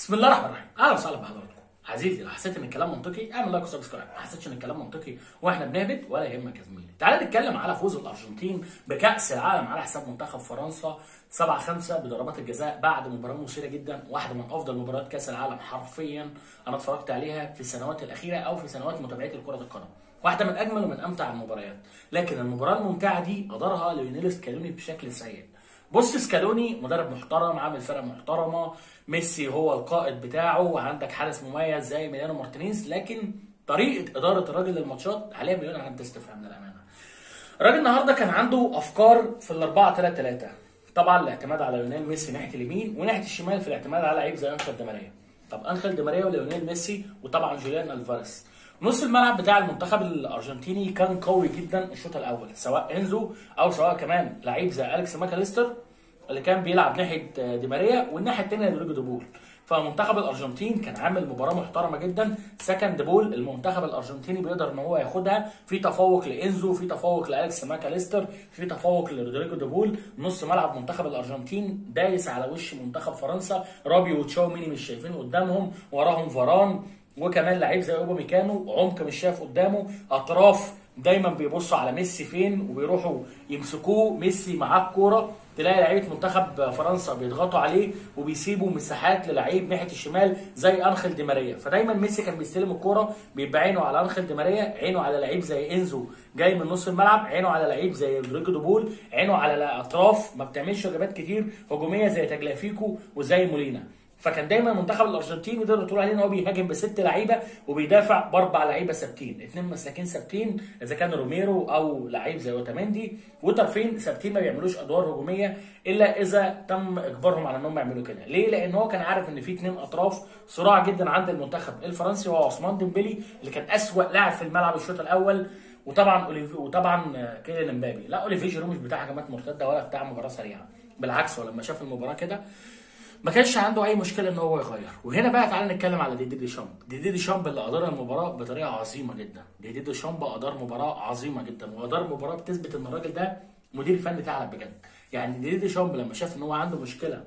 بسم الله الرحمن الرحيم اهلا وسهلا بحضراتكم عزيزي لو حسيت ان الكلام منطقي اعمل لايك وسبسكرايب ما حسيتش ان الكلام منطقي واحنا بنهبط ولا يهمك يا زميلي تعال نتكلم على فوز الارجنتين بكاس العالم على حساب منتخب فرنسا 7 5 بضربات الجزاء بعد مباراه مثيره جدا واحده من افضل مباريات كاس العالم حرفيا انا اتفرجت عليها في السنوات الاخيره او في سنوات متابعتي لكره القدم واحده من اجمل ومن امتع المباريات لكن المباراه الممتعه دي ادارها ليونيل سكالوني بشكل سيء بص سكالوني مدرب محترم عامل فرقه محترمه ميسي هو القائد بتاعه وعندك حارس مميز زي ميلانو مارتينيز لكن طريقه اداره الراجل للماتشات عليها مليون علامه استفهام للامانه الراجل النهارده كان عنده افكار في الاربعه 3 3 طبعا الاعتماد على ليونيل ميسي ناحيه اليمين وناحيه الشمال في الاعتماد على لعيب زي انخيل دي ماريا طب انخيل دي ماريا وليونيل ميسي وطبعا جوليان الفاريز نص الملعب بتاع المنتخب الارجنتيني كان قوي جدا الشوط الاول سواء انزو او سواء كمان لعيب زي اليكس ماكاليستر اللي كان بيلعب ناحيه دي ماريا والناحيه الثانيه رودريجو دوبول فمنتخب الارجنتين كان عامل مباراه محترمه جدا سكند بول المنتخب الارجنتيني بيقدر ان هو ياخدها في تفوق لانزو في تفوق لالكس ماكاليستر في تفوق لرودريجو دوبول نص ملعب منتخب الارجنتين دايس على وش منتخب فرنسا رابيو وتشاوميني مش شايفين قدامهم وراهم فاران وكمان لعيب زي اوبا ميكانو عمق مش شايف قدامه اطراف دايما بيبصوا على ميسي فين وبيروحوا يمسكوه ميسي معاه الكوره تلاقي لعيبه منتخب فرنسا بيضغطوا عليه وبيسيبوا مساحات للعيب ناحيه الشمال زي انخيل دي ماريا فدايما ميسي كان بيستلم الكوره بيبقى عينه على انخيل دي ماريا عينه على لعيب زي انزو جاي من نص الملعب عينه على لعيب زي رودريجو دوبول عينه على الاطراف ما بتعملش وجبات كتير هجوميه زي تجلافيكو وزي مولينا فكان دايما منتخب الارجنتين يقدر تقول عليه ان هو بيهاجم بست لعيبه وبيدافع باربع لعيبه ثابتين اثنين مساكين ثابتين اذا كان روميرو او لعيب زي اوتاميندي وطرفين ثابتين ما بيعملوش ادوار هجوميه الا اذا تم اجبارهم على انهم يعملوا كده ليه لان هو كان عارف ان في اثنين اطراف صراع جدا عند المنتخب الفرنسي وهو عثمان ديمبلي اللي كان اسوا لاعب في الملعب الشوط الاول وطبعا أوليفي وطبعا كيليان امبابي لا اوليفي جيرو مش بتاع هجمات مرتده ولا بتاع مباراه سريعه بالعكس هو لما شاف المباراه كده ما كانش عنده اي مشكله ان هو يغير وهنا بقى تعالى نتكلم على ديدي دي شامب ديدي دي شامب اللي ادار المباراه بطريقه عظيمه جدا ديدي دي شامب ادار مباراه عظيمه جدا وادار مباراه بتثبت ان الراجل ده مدير فني ثعلب بجد يعني ديدي دي شامب لما شاف ان هو عنده مشكله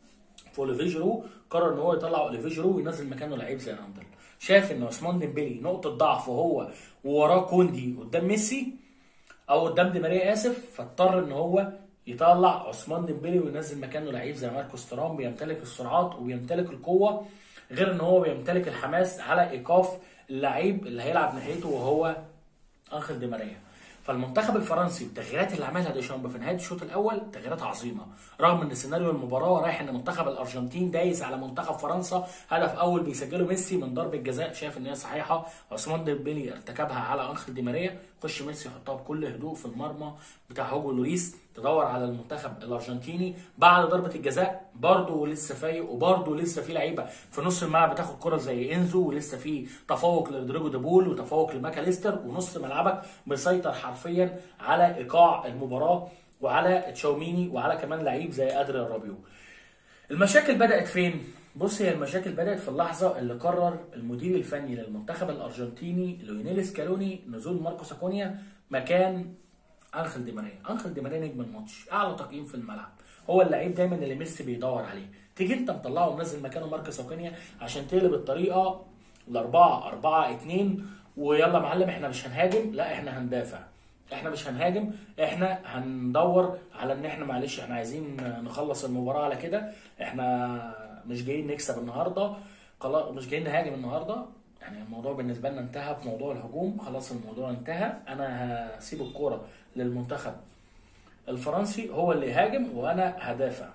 في اوليفي جيرو قرر ان هو يطلع اوليفي جيرو وينزل مكانه لعيب زي راندل شاف ان عثمان ديمبلي نقطه ضعف وهو ووراه كوندي قدام ميسي او قدام دي ماريا اسف فاضطر ان هو يطلع عثمان ديمبلي وينزل مكانه لعيب زي ماركوس تورام بيمتلك السرعات وبيمتلك القوه غير ان هو بيمتلك الحماس على ايقاف اللعيب اللي هيلعب ناحيته وهو انخيل دي ماريا فالمنتخب الفرنسي التغييرات اللي عملها ديشامب في نهايه الشوط الاول تغييرات عظيمه رغم ان سيناريو المباراه رايح ان منتخب الارجنتين دايس على منتخب فرنسا هدف اول بيسجله ميسي من ضربه جزاء شايف ان هي صحيحه عثمان ديمبلي ارتكبها على انخيل دي ماريا خش ميسي يحطها بكل هدوء في المرمى بتاع هوجو لوريس تدور على المنتخب الارجنتيني بعد ضربه الجزاء برضه لسه فايق وبرضه لسه في لعيبه في نص الملعب بتاخد كره زي انزو ولسه في تفوق لرودريجو ديبول وتفوق لماكاليستر ونص ملعبك مسيطر حرفيا على ايقاع المباراه وعلى تشاوميني وعلى كمان لعيب زي ادريان رابيو المشاكل بدات فين بص هي المشاكل بدات في اللحظه اللي قرر المدير الفني للمنتخب الارجنتيني ليونيل سكالوني نزول ماركوس اكونيا مكان انخيل دي ماريا انخيل دي ماريا نجم الماتش اعلى تقييم في الملعب هو اللعيب دايما اللي ميسي بيدور عليه تيجي انت مطلعه ومنزل مكانه ماركوس اكونيا عشان تقلب الطريقه ل 4 4 2 ويلا معلم احنا مش هنهاجم لا احنا هندافع احنا مش هنهاجم احنا هندور على ان احنا معلش احنا عايزين نخلص المباراه على كده احنا مش جايين نكسب النهارده خلاص مش جايين نهاجم النهارده يعني الموضوع بالنسبه لنا انتهى في موضوع الهجوم خلاص الموضوع انتهى انا هسيب الكوره للمنتخب الفرنسي هو اللي يهاجم وانا هدافع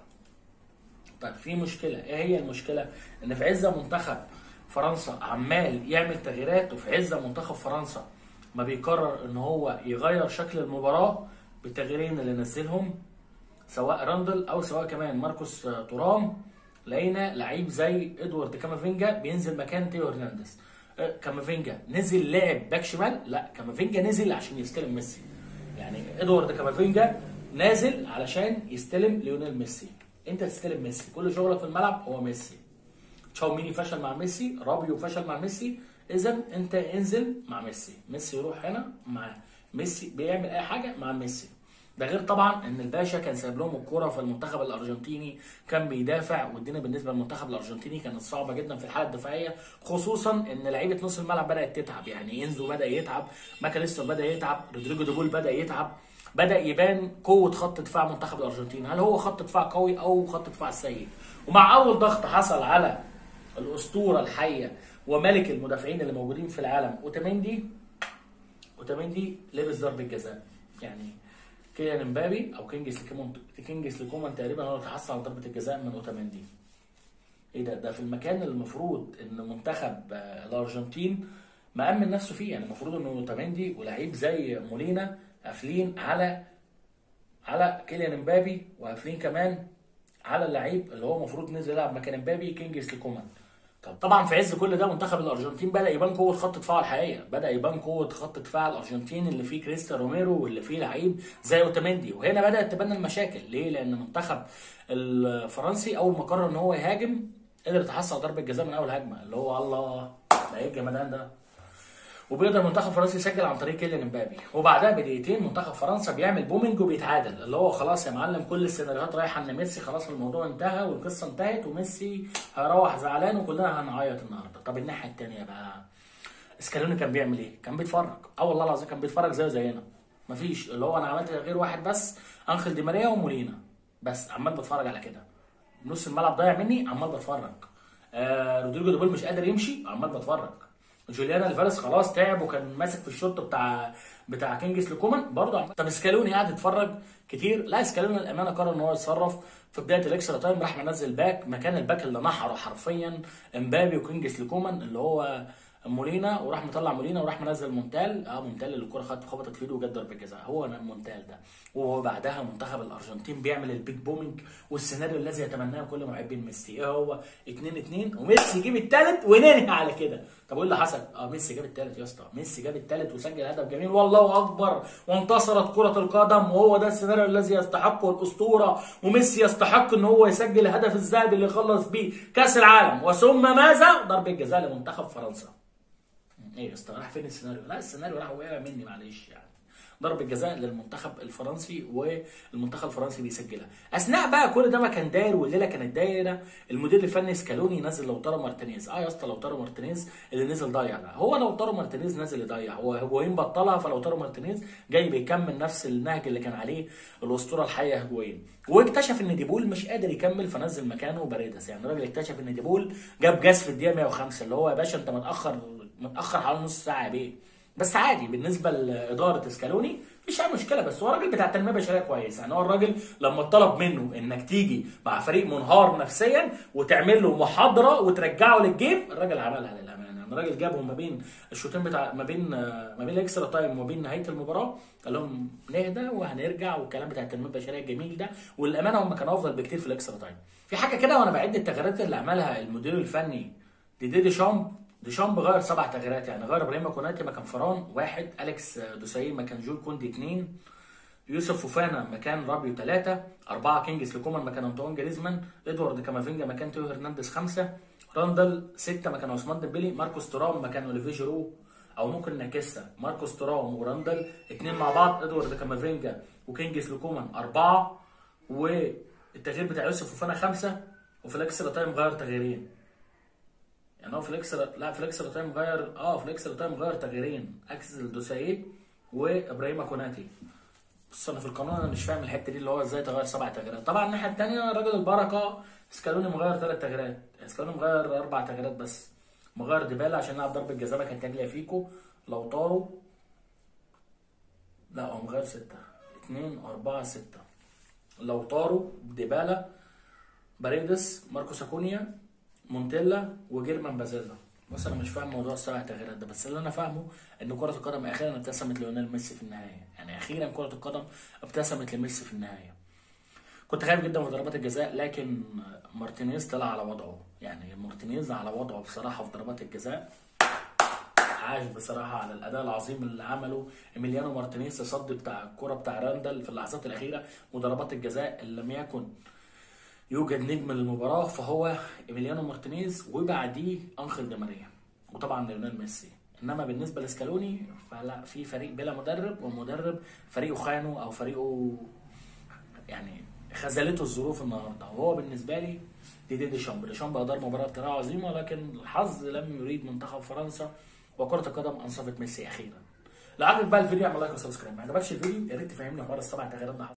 طيب في مشكله ايه هي المشكله ان في عز منتخب فرنسا عمال يعمل تغييرات وفي عز منتخب فرنسا ما بيقرر ان هو يغير شكل المباراه بالتغييرين اللي نزلهم سواء راندل او سواء كمان ماركوس تورام لقينا لعيب زي ادوارد كامافينجا بينزل مكان تيو هرنانديز كامافينجا نزل لعب باك شمال لا كامافينجا نزل عشان يستلم ميسي يعني ادوارد كامافينجا نازل علشان يستلم ليونيل ميسي انت تستلم ميسي كل شغلك في الملعب هو ميسي تشاوميني فشل مع ميسي رابيو فشل مع ميسي اذا انت انزل مع ميسي ميسي يروح هنا معاه ميسي بيعمل اي حاجه مع ميسي ده غير طبعا ان الباشا كان سايب لهم الكوره في المنتخب الارجنتيني كان بيدافع والدنيا بالنسبه للمنتخب الارجنتيني كانت صعبه جدا في الحاله الدفاعيه خصوصا ان لعيبه نص الملعب بدات تتعب يعني انزو بدا يتعب ماكاليستر بدا يتعب رودريجو دوبول بدا يتعب بدا يبان قوه خط دفاع منتخب الارجنتين هل هو خط دفاع قوي او خط دفاع سيء ومع اول ضغط حصل على الاسطوره الحيه وملك المدافعين اللي موجودين في العالم اوتاميندي اوتاميندي لبس ضربه جزاء يعني كيليان امبابي او كينجز لكومان كينجز لكومان تقريبا هو اللي تحصل على ضربه الجزاء من اوتاميندي ايه ده ده في المكان اللي المفروض ان منتخب آه، الارجنتين مأمن نفسه فيه يعني المفروض ان اوتاميندي ولاعيب زي مولينا قافلين على على كيليان امبابي وقافلين كمان على اللعيب اللي هو المفروض نزل يلعب مكان امبابي كينجز لكومان طب طبعا في عز كل ده منتخب الارجنتين بدا يبان قوه خط دفاعه الحقيقيه بدا يبان قوه خط دفاع الارجنتين اللي فيه كريستيان روميرو واللي فيه لعيب زي اوتاميندي وهنا بدات تبان المشاكل ليه لان المنتخب الفرنسي اول ما قرر ان هو يهاجم قدر يتحصل ضربه جزاء من اول هجمه اللي هو الله ده ايه الجمدان ده وبيقدر منتخب فرنسا يسجل عن طريق كيليان امبابي وبعدها بدقيقتين منتخب فرنسا بيعمل بومينج وبيتعادل اللي هو خلاص يا معلم كل السيناريوهات رايحه ان ميسي خلاص الموضوع انتهى والقصه انتهت وميسي هيروح زعلان وكلنا هنعيط النهارده طب الناحيه الثانيه بقى سكالوني كان بيعمل ايه؟ كان بيتفرج اه والله العظيم كان بيتفرج زيه زينا مفيش اللي هو انا عملت غير واحد بس انخل دي ماريا ومولينا بس عمال بتفرج على كده نص الملعب ضايع مني عمال بتفرج آه رودريجو دوبول مش قادر يمشي عمال بتفرج جوليان الفارس خلاص تعب وكان ماسك في الشوط بتاع بتاع كينجز لكومان برضه عمال طب سكالوني قاعد يتفرج كتير لا سكالوني الامانه قرر ان هو يتصرف في بدايه الاكسترا تايم راح منزل باك مكان الباك اللي نحره حرفيا امبابي وكينجز لكومان اللي هو مولينا وراح مطلع مولينا وراح منزل مونتال اه مونتال اللي الكوره خدت خبطت في ايده وجت ضربه جزاء هو مونتال ده وبعدها منتخب الارجنتين بيعمل البيج بومينج والسيناريو الذي يتمناه كل محبين ميسي ايه هو 2 2 وميسي يجيب الثالث وننهي على كده طب ايه اللي حصل اه ميسي جاب الثالث يا اسطى ميسي جاب الثالث وسجل هدف جميل والله اكبر وانتصرت كره القدم وهو ده السيناريو الذي يستحقه الاسطوره وميسي يستحق ان هو يسجل الهدف الذهبي اللي خلص بيه كاس العالم وثم ماذا ضربه جزاء لمنتخب فرنسا ايه يا اسطى راح فين السيناريو؟ لا السيناريو راح وقع مني معلش يعني ضربة جزاء للمنتخب الفرنسي والمنتخب الفرنسي بيسجلها اثناء بقى كل ده ما كان داير والليله كانت دايره المدير الفني سكالوني نزل لوتارو مارتينيز اه يا اسطى لوتارو مارتينيز اللي نزل ضيع ده هو لوتارو مارتينيز نازل يضيع هو هجوين بطلها فلوتارو مارتينيز جاي بيكمل نفس النهج اللي كان عليه الاسطوره الحيه هجوين واكتشف ان ديبول مش قادر يكمل فنزل مكانه باريدس يعني الراجل اكتشف ان ديبول جاب جاز في الدقيقه 105 اللي هو يا باشا انت متاخر متاخر حوالي نص ساعه يا بيه بس عادي بالنسبه لاداره سكالوني مفيش اي مشكله بس هو راجل بتاع تنميه بشريه كويس يعني هو الراجل لما اتطلب منه انك تيجي مع فريق منهار نفسيا وتعمل له محاضره وترجعه للجيم الراجل عملها للامانه يعني الراجل جابهم ما بين الشوطين بتاع ما بين ما بين الاكسترا تايم وما بين نهايه المباراه قال لهم نهدى وهنرجع والكلام بتاع التنميه البشريه الجميل ده والامانه هم كانوا افضل بكتير في الاكسترا تايم في حاجه كده وانا بعد التغييرات اللي عملها المدير الفني ديدي ديشامب ديشامب غير سبع تغييرات يعني غير ابراهيم كوناتي مكان فران واحد اليكس دوساي مكان جول كوندي اثنين يوسف فوفانا مكان رابيو ثلاثة أربعة كينجز لكومان مكان أنطوان جريزمان إدوارد كامافينجا مكان تيو هرنانديز خمسة راندل ستة مكان عثمان ديمبلي ماركوس تورام مكان أوليفيه جيرو أو ممكن نعكسها ماركوس تورام وراندل اثنين مع بعض إدوارد كامافينجا وكينجز لكومان أربعة والتغيير بتاع يوسف فوفانا خمسة وفي الإكسترا تايم غير تغييرين يعني هو في الاكسترا لا في الاكسترا تايم غير اه في الاكسترا تايم غير تغييرين اكسل دوسايد وابراهيم كوناتي بص انا في القانون انا مش فاهم الحته دي اللي هو ازاي تغير سبع تغييرات طبعا الناحيه الثانيه راجل البركه سكالوني مغير ثلاث تغييرات سكالوني مغير اربع تغييرات بس مغير ديبالا عشان يلعب ضربه جزاء كانت تجلي فيكو لو طاروا لا هو مغير ستة اتنين أربعة ستة لو طاروا ديبالا باريدس ماركوس اكونيا مونتيلا وجيرمان بازيلا بص انا مش فاهم موضوع السبع تغييرات ده بس اللي انا فاهمه ان كره القدم اخيرا ابتسمت ليونيل ميسي في النهايه يعني اخيرا كره القدم ابتسمت لميسي في النهايه كنت خايف جدا من ضربات الجزاء لكن مارتينيز طلع على وضعه يعني مارتينيز على وضعه بصراحه في ضربات الجزاء عاش بصراحه على الاداء العظيم اللي عمله ايميليانو مارتينيز الصد بتاع الكره بتاع راندل في اللحظات الاخيره وضربات الجزاء اللي لم يكن يوجد نجم للمباراه فهو ايميليانو مارتينيز وبعديه انخيل دي ماريا وطبعا ليونيل ميسي انما بالنسبه لسكالوني فلا في فريق بلا مدرب ومدرب فريقه خانه او فريقه يعني خذلته الظروف النهارده وهو بالنسبه لي ديدي ديشامب ديشامب ادار مباراه بطريقه عظيمه لكن الحظ لم يريد منتخب فرنسا وكره القدم انصفت ميسي اخيرا لو عجبك بقى الفيديو اعمل لايك وسبسكرايب ما عجبكش الفيديو يا ريت تفهمني حوار السبع تغييرات ده